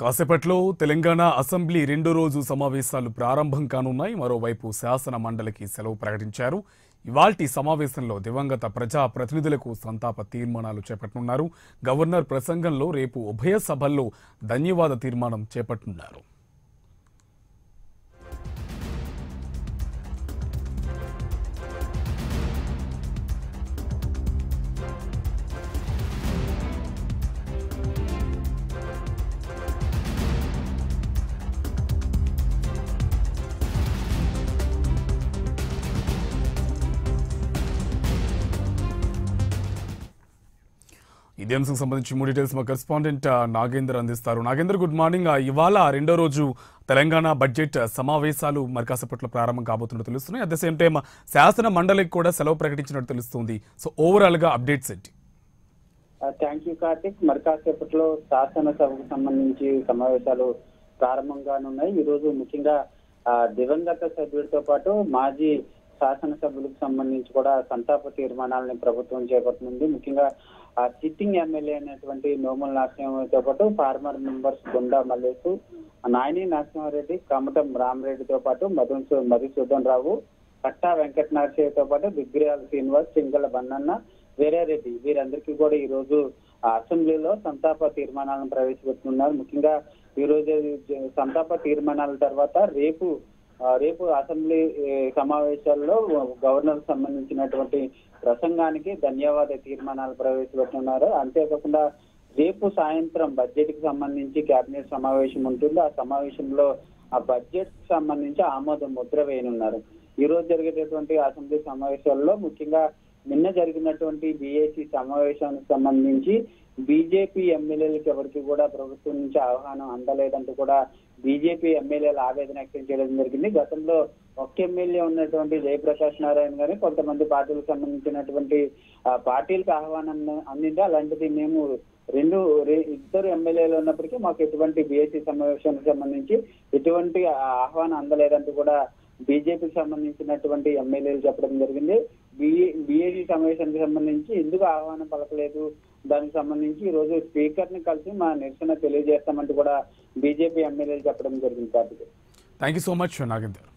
కాసేపట్లో తెలంగాణ అసెంబ్లీ రెండో రోజు సమావేశాలు ప్రారంభం కానున్నాయి మరోవైపు శాసన మండలికి సెలవు ప్రకటించారు ఇవాల్టి సమావేశంలో దివంగత ప్రజా ప్రతినిధులకు సంతాప తీర్మానాలు చేపట్టనున్నారు గవర్నర్ ప్రసంగంలో రేపు ఉభయ సభల్లో ధన్యవాద తీర్మానం చేపట్టనున్నారు ఇదే అంశం సంబంధించి మూడు డీటెయిల్స్ మా కరెస్పాండెంట్ ఆ, నాగేందర్ అందిస్తారు నాగేందర్ గుడ్ మార్నింగ్ ఆ, ఇవాళ రెండో రోజు తెలంగాణ బడ్జెట్ సమావేశాలు మరి కాసేపట్లో ప్రారంభం కాబోతున్నట్టు తెలుస్తున్నాయి అట్ ద సేమ్ టైం శాసన మండలికి కూడా సెలవు ప్రకటించినట్టు తెలుస్తుంది సో ఓవరాల్ గా అప్డేట్స్ ఏంటి థ్యాంక్ యూ కార్తిక్ మరి కాసేపట్లో శాసనసభకు సంబంధించి సమావేశాలు ప్రారంభం కానున్నాయి ఈ రోజు ముఖ్యంగా ఆ, దివంగత సభ్యుడితో పాటు మాజీ శాసనసభ్యులకు సంబంధించి కూడా సంతాప తీర్మానాలని ప్రభుత్వం చేపట్టనుంది ముఖ్యంగా ఆ సిట్టింగ్ ఎమ్మెల్యే అయినటువంటి నోముల నరసింహతో పాటు ఫార్మర్ మెంబర్స్ గుండా మల్లేసు నాయని నరసింహారెడ్డి కమటం రామరెడ్డితో పాటు మధు మధుసూదన్ రావు కట్టా వెంకట నరసింహతో పాటు దిగ్రియాల శ్రీనివాస్ చింగల బన్నన్న వీరారెడ్డి వీరందరికీ కూడా ఈ రోజు ఆ అసెంబ్లీలో సంతాప తీర్మానాలను ప్రవేశపెట్టుతున్నారు ముఖ్యంగా ఈ రోజు జ- సంతాప తీర్మానాల తర్వాత రేపు ఆ, రేపు అసెంబ్లీ ఏ, సమావేశాల్లో గవర్నర్ సంబంధించినటువంటి ప్రసంగానికి ధన్యవాద తీర్మానాలు ప్రవేశపెట్టున్నారు అంతేకాకుండా రేపు సాయంత్రం బడ్జెట్ కి సంబంధించి కేబినెట్ సమావేశం ఉంటుంది ఆ సమావేశంలో ఆ బడ్జెట్ కి సంబంధించి ఆమోద ముద్ర వేయనున్నారు ఈ రోజు జరిగేటటువంటి అసెంబ్లీ సమావేశాల్లో ముఖ్యంగా నిన్న జరిగినటువంటి బీఏసీ సమావేశానికి సంబంధించి బీజేపీ ఎమ్మెల్యేలకు ఎవరికి కూడా ప్రభుత్వం నుంచి ఆహ్వానం అందలేదంటూ కూడా బీజేపీ ఎమ్మెల్యేలు ఆవేదన వ్యక్తం చేయడం జరిగింది గతంలో ఒక్క ఎమ్మెల్యే ఉన్నటువంటి జయప్రకాష్ నారాయణ గారి కొంతమంది పార్టీలకు సంబంధించినటువంటి ఆ, పార్టీలకు ఆహ్వానం అందింది అలాంటిది మేము రెండు రె- ఇద్దరు ఎమ్మెల్యేలు ఉన్నప్పటికీ మాకు ఎటువంటి బీఎస్సీ సమావేశానికి సంబంధించి ఎటువంటి ఆ- ఆహ్వానం అందలేదంటూ కూడా బీజేపీకి సంబంధించినటువంటి ఎమ్మెల్యేలు చెప్పడం జరిగింది బీఏసీ సమావేశానికి సంబంధించి ఎందుకు ఆహ్వానం పలకలేదు దానికి సంబంధించి ఈ రోజు స్పీకర్ ని కలిసి మా నిరసన తెలియజేస్తామంటూ కూడా బీజేపీ ఎమ్మెల్యేలు చెప్పడం జరిగింది Karthik thank you so much Nagender